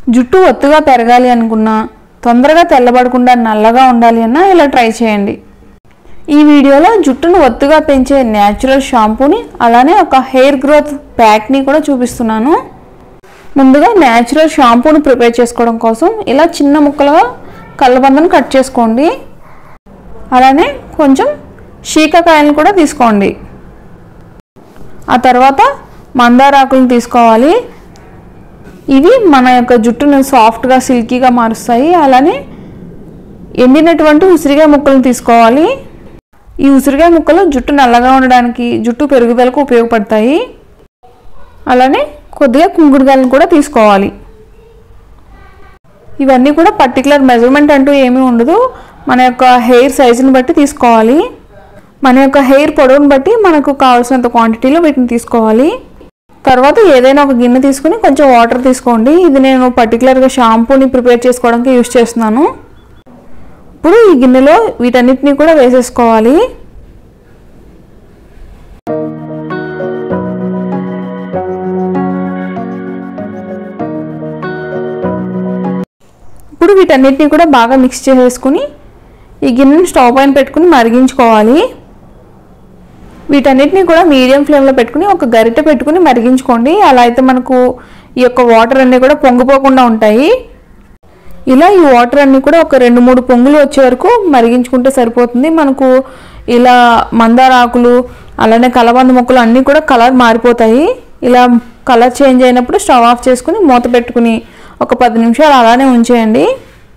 జుట్టు ఒత్తుగా పెరగాలి అనుకున్నా తొందరగా తెల్లబడకుండా నల్లగా ఉండాలి అన్నా ఇలా ట్రై చేయండి ఈ వీడియోలో జుట్టును ఒత్తుగా పెంచే న్యాచురల్ షాంపూని అలానే ఒక హెయిర్ గ్రోత్ ప్యాక్ని కూడా చూపిస్తున్నాను ముందుగా న్యాచురల్ షాంపూని ప్రిపేర్ చేసుకోవడం కోసం ఇలా చిన్న ముక్కలుగా కళ్ళబందను కట్ చేసుకోండి అలానే కొంచెం శీకాకాయలను కూడా తీసుకోండి ఆ తర్వాత మందారాకులను తీసుకోవాలి ఇవి మన యొక్క జుట్టును సాఫ్ట్గా సిల్కీగా మారుస్తాయి అలానే ఎండినటువంటి ఉసిరికాయ ముక్కలను తీసుకోవాలి ఈ ఉసిరికాయ ముక్కలు జుట్టు నల్లగా ఉండడానికి జుట్టు పెరుగుదలకు ఉపయోగపడతాయి అలానే కొద్దిగా కుంకుడుగాయలను కూడా తీసుకోవాలి ఇవన్నీ కూడా పర్టికులర్ మెజర్మెంట్ అంటూ ఏమీ ఉండదు మన యొక్క హెయిర్ సైజుని బట్టి తీసుకోవాలి మన యొక్క హెయిర్ పొడవుని బట్టి మనకు కావాల్సినంత క్వాంటిటీలో వీటిని తీసుకోవాలి తర్వాత ఏదైనా ఒక గిన్నె తీసుకుని కొంచెం వాటర్ తీసుకోండి ఇది నేను పర్టికులర్గా షాంపూని ప్రిపేర్ చేసుకోవడానికి యూస్ చేస్తున్నాను ఇప్పుడు ఈ గిన్నెలో వీటన్నిటిని కూడా వేసేసుకోవాలి ఇప్పుడు వీటన్నిటిని కూడా బాగా మిక్స్ చేసేసుకుని ఈ గిన్నెని స్టవ్ పైన పెట్టుకుని మరిగించుకోవాలి వీటన్నిటిని కూడా మీడియం ఫ్లేమ్లో పెట్టుకుని ఒక గరిటె పెట్టుకుని మరిగించుకోండి అలా అయితే మనకు ఈ యొక్క వాటర్ అన్నీ కూడా పొంగిపోకుండా ఉంటాయి ఇలా ఈ వాటర్ అన్నీ కూడా ఒక రెండు మూడు పొంగులు వచ్చే వరకు మరిగించుకుంటే సరిపోతుంది మనకు ఇలా మందార ఆకులు అలానే కలబంద మొక్కలు అన్నీ కూడా కలర్ మారిపోతాయి ఇలా కలర్ చేంజ్ అయినప్పుడు స్టవ్ ఆఫ్ చేసుకుని మూత పెట్టుకుని ఒక పది నిమిషాలు అలానే ఉంచేయండి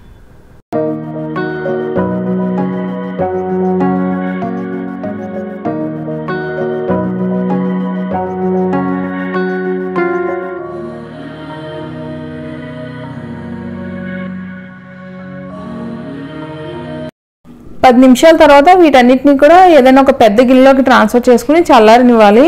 పది నిమిషాల తర్వాత వీటన్నిటిని కూడా ఏదైనా ఒక పెద్ద గిన్నెలోకి ట్రాన్స్ఫర్ చేసుకుని చల్లారనివ్వాలి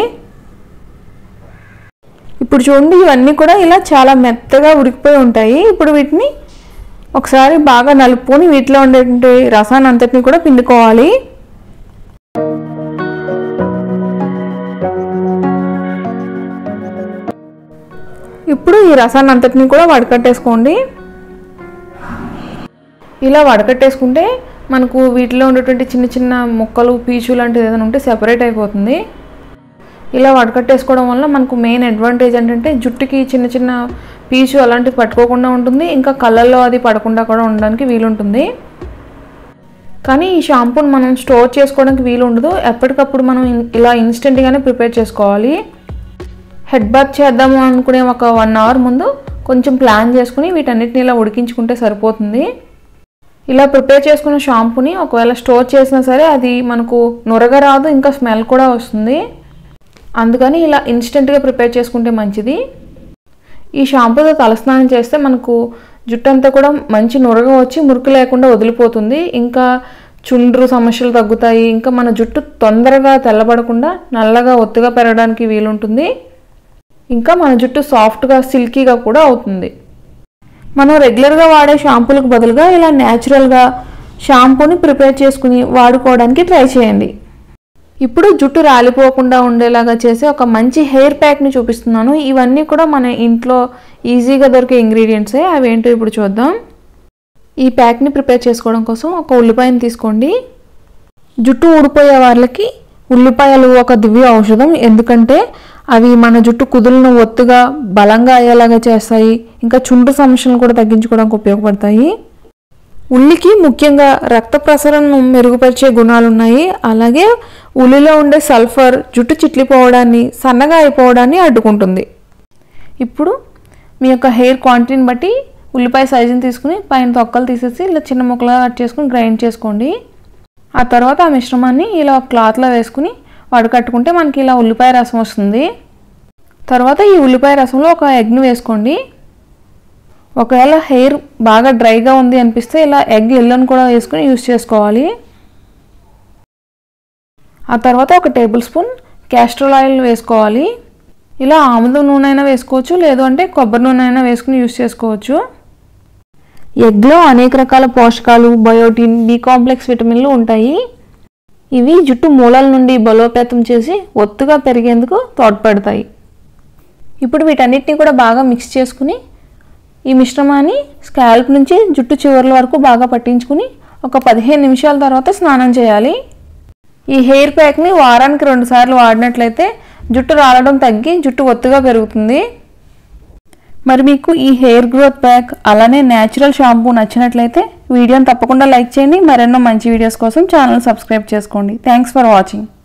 ఇప్పుడు చూడండి ఇవన్నీ కూడా ఇలా చాలా మెత్తగా ఉడికిపోయి ఉంటాయి ఇప్పుడు వీటిని ఒకసారి బాగా నలుపుకొని వీటిలో ఉండేటువంటి రసాన్ని అంతటిని కూడా పిండుకోవాలి ఇప్పుడు ఈ రసాన్ని అంతటిని కూడా వడకట్టేసుకోండి ఇలా వడకట్టేసుకుంటే మనకు వీటిలో ఉండేటువంటి చిన్న చిన్న ముక్కలు పీచు లాంటిది ఏదైనా ఉంటే సెపరేట్ అయిపోతుంది ఇలా వడకట్టేసుకోవడం వల్ల మనకు మెయిన్ అడ్వాంటేజ్ ఏంటంటే జుట్టుకి చిన్న చిన్న పీచు అలాంటివి పట్టుకోకుండా ఉంటుంది ఇంకా కళ్ళల్లో అది పడకుండా కూడా ఉండడానికి వీలుంటుంది కానీ ఈ షాంపూని మనం స్టోర్ చేసుకోవడానికి వీలు ఉండదు ఎప్పటికప్పుడు మనం ఇన్- ఇలా ఇన్స్టెంట్గానే ప్రిపేర్ చేసుకోవాలి హెడ్ బాత్ చేద్దాము అనుకునే ఒక వన్ అవర్ ముందు కొంచెం ప్లాన్ చేసుకుని వీటన్నిటిని ఇలా ఉడికించుకుంటే సరిపోతుంది ఇలా ప్రిపేర్ చేసుకున్న షాంపూని ఒకవేళ స్టోర్ చేసినా సరే అది మనకు నురగ రాదు ఇంకా స్మెల్ కూడా వస్తుంది అందుకని ఇలా ఇన్స్టెంట్గా ప్రిపేర్ చేసుకుంటే మంచిది ఈ షాంపూతో తలస్నానం చేస్తే మనకు జుట్టు అంతా కూడా మంచి నురగ వచ్చి మురికి లేకుండా వదిలిపోతుంది ఇంకా చుండ్రు సమస్యలు తగ్గుతాయి ఇంకా మన జుట్టు తొందరగా తెల్లబడకుండా నల్లగా ఒత్తుగా పెరగడానికి వీలుంటుంది ఇంకా మన జుట్టు సాఫ్ట్గా సిల్కీగా కూడా అవుతుంది మనం రెగ్యులర్గా వాడే షాంపూలకు బదులుగా ఇలా న్యాచురల్గా షాంపూని ప్రిపేర్ చేసుకుని వాడుకోవడానికి ట్రై చేయండి ఇప్పుడు జుట్టు రాలిపోకుండా ఉండేలాగా చేసే ఒక మంచి హెయిర్ ప్యాక్ని చూపిస్తున్నాను ఇవన్నీ కూడా మన ఇంట్లో ఈజీగా దొరికే ఇంగ్రీడియంట్సే అవి ఏంటో ఇప్పుడు చూద్దాం ఈ ప్యాక్ని ప్రిపేర్ చేసుకోవడం కోసం ఒక ఉల్లిపాయని తీసుకోండి జుట్టు ఊడిపోయే వాళ్ళకి ఉల్లిపాయలు ఒక దివ్య ఔషధం ఎందుకంటే అవి మన జుట్టు కుదులను ఒత్తుగా బలంగా అయ్యేలాగా చేస్తాయి ఇంకా చుండ్రు సమస్యలను కూడా తగ్గించుకోవడానికి ఉపయోగపడతాయి ఉల్లికి ముఖ్యంగా రక్త ప్రసరణను మెరుగుపరిచే గుణాలు ఉన్నాయి అలాగే ఉల్లిలో ఉండే సల్ఫర్ జుట్టు చిట్లిపోవడాన్ని సన్నగా అయిపోవడాన్ని అడ్డుకుంటుంది ఇప్పుడు మీ యొక్క హెయిర్ క్వాంటిటీని బట్టి ఉల్లిపాయ సైజుని తీసుకుని పైన తొక్కలు తీసేసి ఇలా చిన్న ముక్కలుగా కట్ చేసుకుని గ్రైండ్ చేసుకోండి ఆ తర్వాత ఆ మిశ్రమాన్ని ఇలా ఒక క్లాత్లో వేసుకుని వడకట్టుకుంటే మనకి ఇలా ఉల్లిపాయ రసం వస్తుంది తర్వాత ఈ ఉల్లిపాయ రసంలో ఒక ఎగ్ని వేసుకోండి ఒకవేళ హెయిర్ బాగా డ్రైగా ఉంది అనిపిస్తే ఇలా ఎగ్ ఎల్లోని కూడా వేసుకుని యూస్ చేసుకోవాలి ఆ తర్వాత ఒక టేబుల్ స్పూన్ క్యాస్ట్రోల్ ఆయిల్ వేసుకోవాలి ఇలా ఆముదం నూనె అయినా వేసుకోవచ్చు లేదు అంటే కొబ్బరి నూనె అయినా వేసుకుని యూస్ చేసుకోవచ్చు ఎగ్లో అనేక రకాల పోషకాలు బయోటిన్ బి కాంప్లెక్స్ విటమిన్లు ఉంటాయి ఇవి జుట్టు మూలాల నుండి బలోపేతం చేసి ఒత్తుగా పెరిగేందుకు తోడ్పడతాయి ఇప్పుడు వీటన్నిటిని కూడా బాగా మిక్స్ చేసుకుని ఈ మిశ్రమాన్ని స్కాల్ప్ నుంచి జుట్టు చివర్ల వరకు బాగా పట్టించుకుని ఒక పదిహేను నిమిషాల తర్వాత స్నానం చేయాలి ఈ హెయిర్ ప్యాక్ని వారానికి రెండు సార్లు వాడినట్లయితే జుట్టు రాలడం తగ్గి జుట్టు ఒత్తుగా పెరుగుతుంది మరి మీకు ఈ హెయిర్ గ్రోత్ ప్యాక్ అలానే న్యాచురల్ షాంపూ నచ్చినట్లయితే వీడియోని తప్పకుండా లైక్ చేయండి మరెన్నో మంచి వీడియోస్ కోసం ఛానల్ సబ్స్క్రైబ్ చేసుకోండి థ్యాంక్స్ ఫర్ వాచింగ్